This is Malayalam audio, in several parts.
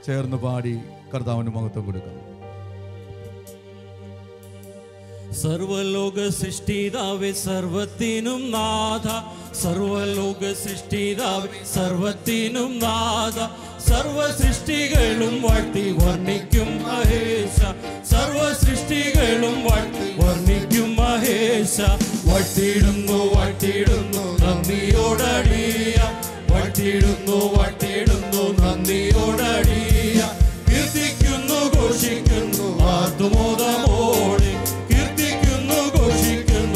ചേർന്ന് പാടി കർത്താവിന് മഹത്വം കൊടുക്കാം സർവലോക സൃഷ്ടിതാവെ സർവത്തിനും നാഥ സർവലോക സൃഷ്ടിതാവെ സർവത്തിനും നാഥ സർവ സൃഷ്ടികളും വാഴ്ത്തി വർണ്ണിക്കും മഹേശ സർവ സൃഷ്ടികളും വാഴ്ത്തി വർണ്ണിക്കും മഹേശ വട്ടിയിടുന്നു വട്ടിയിടുന്നു നന്ദിയോടടിയ വട്ടിയിടുന്നു വട്ടിയിടുന്നു നന്ദിയോടടിയ കീർത്തിക്കുന്നു ഘോഷിക്കുന്നു ആത്മോദമോടെ കീർത്തിക്കുന്നു ഘോഷിക്കുന്നു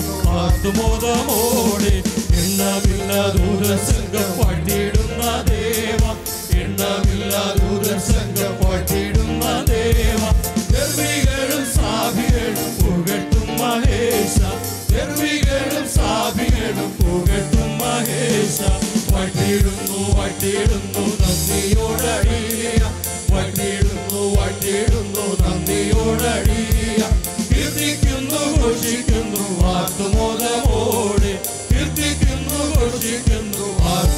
ആത്മോദമോടെ എണ്ണമില്ല ദൂരസംഘം പാട്ടിയിടുന്ന ദേവ എണ്ണമില്ല ദൂരസംഘം പാട്ടിയിടുന്ന ദേവ ഗർഭികളും സാഭികളും പുകട്ടും മഹേശ ഗർഭികളും സാഭികളും പുകട്ടും മഹേശ വട്ടിയിടുന്നു വട്ടിയിടുന്നു നന്ദിയോടടിയ വട്ടിയിടുന്നു വട്ടിയിടുന്നു നന്ദിയോടടിയ കീർത്തിക്കുന്നു ഘോഷിക്കുന്നു ആത്മോദമോടെ കീർത്തിക്കുന്നു ഘോഷിക്കുന്നു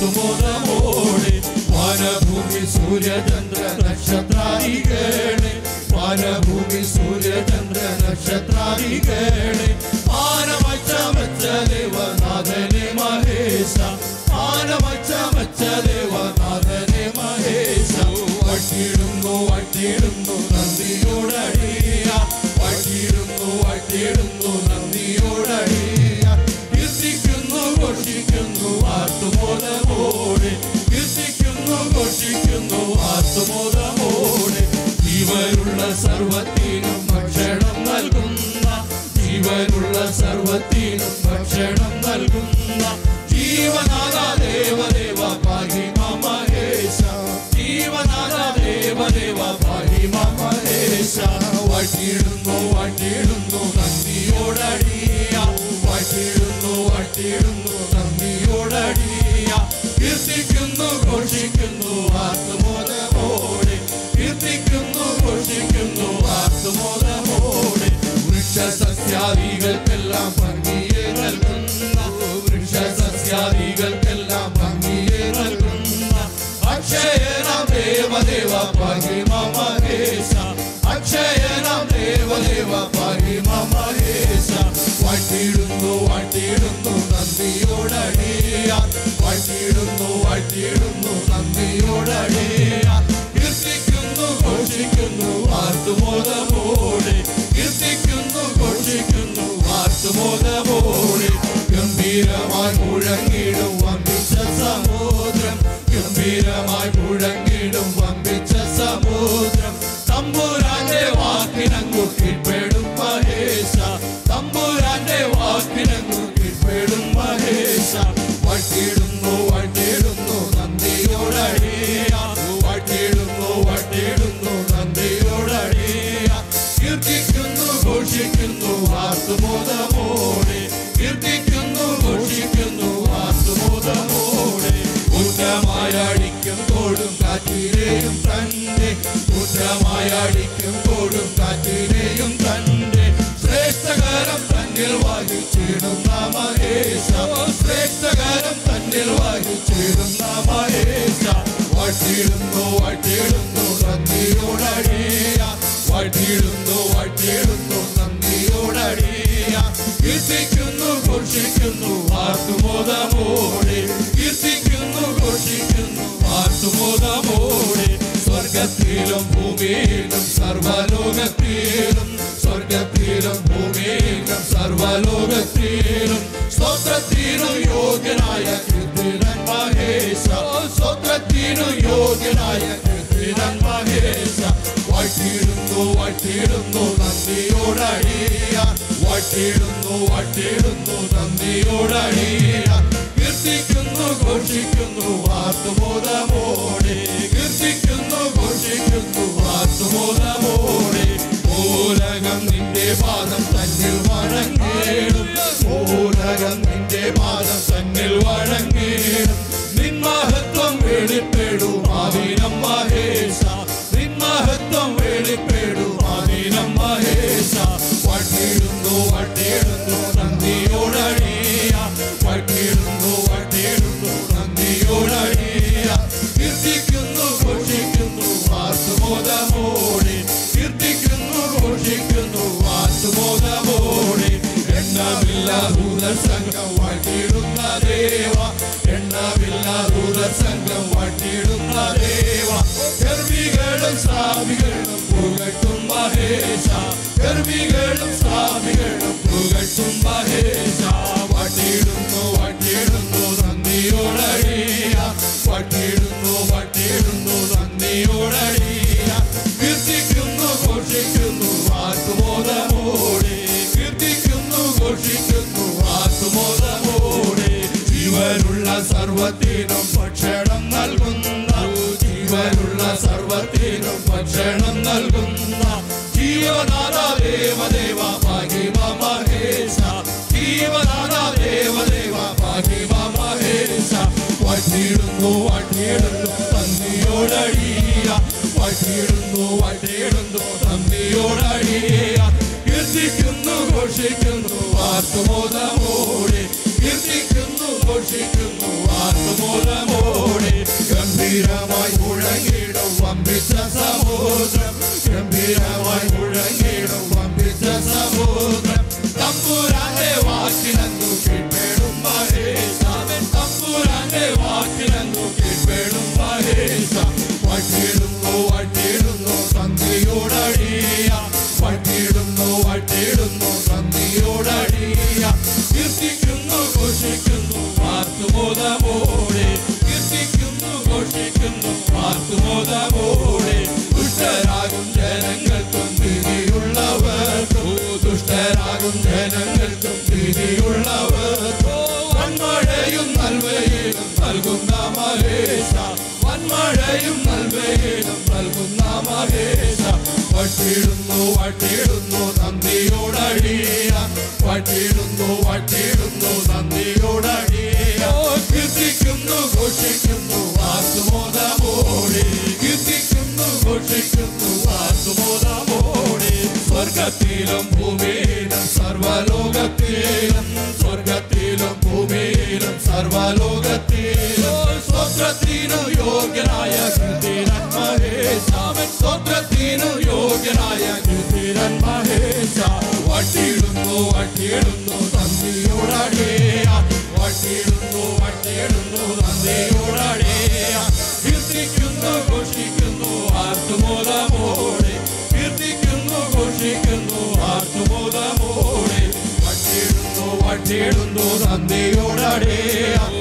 ആത്മോദമോടെ വാനഭൂമി സൂര്യചന്ദ്ര നക്ഷത്രാദികളെ വാനഭൂമി സൂര്യചന്ദ്ര നക്ഷത്രാദികളെ മാനമച്ച മച്ച ദേവനാഥനെ മഹേശ മാനമച്ച മച്ച ദേവനാഥനെ മഹേശ വട്ടിയിടുന്നു വട്ടിയിടുന്നു നന്ദിയോടടിയ വട്ടിയിടുന്നു വട്ടിയിടുന്നു നന്ദിയോടടിയ കീർത്തിക്കുന്നു ഘോഷിക്കുന്നു ആത്മോദമോടെ കീർത്തിക്കുന്നു ഘോഷിക്കുന്നു ആത്മോദമോടെ ജീവനുള്ള സർവത്തിനും ഭക്ഷണം നൽകുന്ന ജീവനുള്ള സർവത്തിനും ഭക്ഷണം നൽകുന്ന ജീവനാഥ ദേവദേവ പാഹിമ മഹേശ ജീവനാഥ ദേവദേവ പാഹിമ മഹേശ വട്ടിയിടുന്നു വട്ടിയിടുന്നു നന്ദിയോടടിയ വട്ടിയിടുന്നു വട്ടിയിടുന്നു നന്ദിയോടടിയ കീർത്തിക്കുന്നു ഘോഷിക്കുന്നു ആത്മോദമോടെ കീർത്തിക്കുന്നു ഘോഷിക്കുന്നു ആത്മോദമോടെ വൃക്ഷസസ്യാദികൾക്കെല്ലാം ഭംഗിയെ നൽകുന്ന വൃക്ഷസസ്യാദികൾക്കെല്ലാം ഭംഗിയെ നൽകുന്ന അക്ഷയനാം ദേവദേവ പഹിമ മഹേശ അക്ഷയനാം ദേവദേവ പഹിമ മഹേശ വട്ടിയിടുന്നു വട്ടിയിടുന്നു നന്ദിയോടടിയ വട്ടിയിടുന്നു വട്ടിയിടുന്നു നന്ദിയോടടിയ കീർത്തിക്കുന്നു ഘോഷിക്കുന്നു ആർത്തുമോദമോടെ കീർത്തിക്കുന്നു ഘോഷിക്കുന്നു ആർത്തുമോദമോടെ ഗംഭീരമായി മുഴങ്ങിടും വമ്പിച്ച സമുദ്രം ഗംഭീരമായി മുഴങ്ങിടും വമ്പിച്ച സമുദ്രം തമ്പുരാന്റെ വാക്കിനങ്ങു കീഴ്പ്പെടും മഹേശ തമ്പുരാന്റെ വാക്കിനങ്ങു കീഴ്പ്പെടും മഹേശ വട്ടിയിടുന്നു വട്ടിയിടുന്നു നന്ദിയോടടിയ വട്ടിയിടുന്നു വട്ടിയിടുന്നു നന്ദിയോടടിയ കീർത്തിക്കുന്നു ഘോഷിക്കുന്നു ആത്മോദമോടെ കീർത്തിക്കുന്നു ഘോഷിക്കുന്നു ആത്മോദമോടെ ഊറ്റമായ അടിക്കും തോടും കാറ്റിലെയും തന്റെ ഊറ്റമായ അടിക്കും തോടും കാറ്റിലെയും തന്റെ ശ്രേഷ്ഠകരം തന്നിൽ വഹിച്ചിടുന്ന മഹേശ ശ്രേഷ്ഠകരം തന്നിൽ വഹിച്ചിടുന്ന മഹേശ വട്ടിയിടുന്നു വട്ടിയിടുന്നു നന്ദിയോടടിയ വട്ടിയിടുന്നു വട്ടിയിടുന്നു നന്ദിയോടടിയ കീർത്തിക്കുന്നു ഘോഷിക്കുന്നു ആത്മോദമോടെ കീർത്തിക്കുന്നു ഘോഷിക്കുന്നു ആത്മോദമോടെ സ്വർഗത്തിലും ഭൂമിയിലും സർവലോകത്തിലും സ്വർഗത്തിലും ഭൂമിയിലും സർവലോകത്തിലും സ്തോത്രത്തിനും യോഗ്യനായ കീർത്തിരൻ മഹേശ സ്തോത്രത്തിനും യോഗ്യനായ കീർത്തിരൻ മഹേശ വട്ടിയിടുന്നു വട്ടിയിടുന്നു നന്ദിയോടടിയ വട്ടിയിടുന്നു വട്ടിയിടുന്നു നന്ദിയോടടിയ കീർത്തിക്കുന്നു ഘോഷിക്കുന്നു ആത്മോദമോടെ കീർത്തിക്കുന്നു ഘോഷിക്കുന്നു ആത്മോദമോടെ മൂലകം നിന്റെ പാദം തന്നിൽ വഴങ്ങേടും മൂലകം നിന്റെ പാദം തന്നിൽ വഴങ്ങേടും നിൻ മഹത്വം വെളിപ്പെടും ആദിനം മഹേശ നിൻ മഹത്വം വെളിപ്പെടും ആദിനം മഹേശ വട്ടിയിടുന്നു വട്ടിയിടുന്നു നന്ദിയോടടിയ വട്ടിയിടുന്നു വട്ടിയിടുന്നു നന്ദിയോടടിയ കീർത്തിക്കുന്നു ഘോഷിക്കുന്നു ആർത്തുമോ ജീവനുള്ള സർവത്തിനും ഭക്ഷണം നൽകുന്ന ജീവനുള്ള സർവത്തിനും ഭക്ഷണം നൽകുന്ന ജീവനാഥ ദേവദേവ മഹിമ മഹേശ ജീവനാഥ ദേവദേവ മഹിമ മഹേശ വട്ടിയിടുന്നു വട്ടിയിടുന്നു തന്നിയോടടിയ വട്ടിയിടുന്നു വട്ടിയിടുന്നു തന്നിയോടടിയ കീർത്തിക്കുന്നു ഘോഷിക്കുന്നു ആത്മോദമോടെ കീർത്തിക്കുന്നു ഘോഷിക്കുന്നു ആത്മോദമോടെ ഗംഭീരമായി മുഴങ്ങിടും വമ്പിച്ച സമുദ്രം ഗംഭീരമായി മുഴങ്ങിടും വമ്പിച്ച സമുദ്രം തമ്പുരാന്റെ വാക്കിനു കീഴ്പ്പെടും മഹേശ തമ്പുരാന്റെ വാക്കിനു കീഴ്പ്പെടും മഹേശ വട്ടിയിടുന്നു വട്ടിയിടുന്നു സന്ധിയോടടിയ വട്ടിയിടുന്നു വട്ടിയിടുന്നു സന്ധിയോടടിയ കീർത്തിക്കുന്നു ഘോഷിക്കുന്നു ആത്മോദമോടെ കീർത്തിക്കുന്നു ഘോഷിക്കുന്നു ആത്മോദമോടെ ദുഷ്ടരാകും ജനങ്ങൾക്കും നീതിയുള്ളവർക്കും ദുഷ്ടരാകും ജനങ്ങൾക്കും നീതിയുള്ളവർക്കും വന്മഴയും നൽവയിലും നൽകുന്ന മഹേശ വന്മഴയും നൽവയിലും നൽകുന്ന മഹേശ വട്ടിയിടുന്നു വട്ടിയിടുന്നു നന്ദിയോടടിയ വട്ടിയിടുന്നു വട്ടിയിടുന്നു നന്ദിയോടടിയ കീർത്തിക്കുന്നു ഘോഷിക്കുന്നു ആത്മോദമോടെ കീർത്തിക്കുന്നു ഘോഷിക്കുന്നു ആത്മോദമോടെ സ്വർഗത്തിലും ഭൂമിയിലും സർവലോകത്തിലും സ്വർഗത്തിലും ഭൂമിയിലും സർവലോകത്തിലും സ്വത്രത്തിനു യോഗ്യനായ കൃതിരൻ മഹേശ സ്വത്രത്തിനു യോഗ്യനായ കൃതിരൻ മഹേശ വട്ടിയിടുന്നു വട്ടിയിടുന്നു തന്തിയോടടിയ വട്ടിയിടുന്നു വട്ടിയിടുന്നു തന്തിയോടടിയ കീർത്തിക്കുന്നു ഘോഷിക്കുന്നു ആത്മോദമോടെ കീർത്തിക്കുന്നു ഘോഷിക്കുന്നു ആത്മോദമോടെ വട്ടിയിടുന്നു വട്ടിയിടുന്നു തന്തിയോടടിയ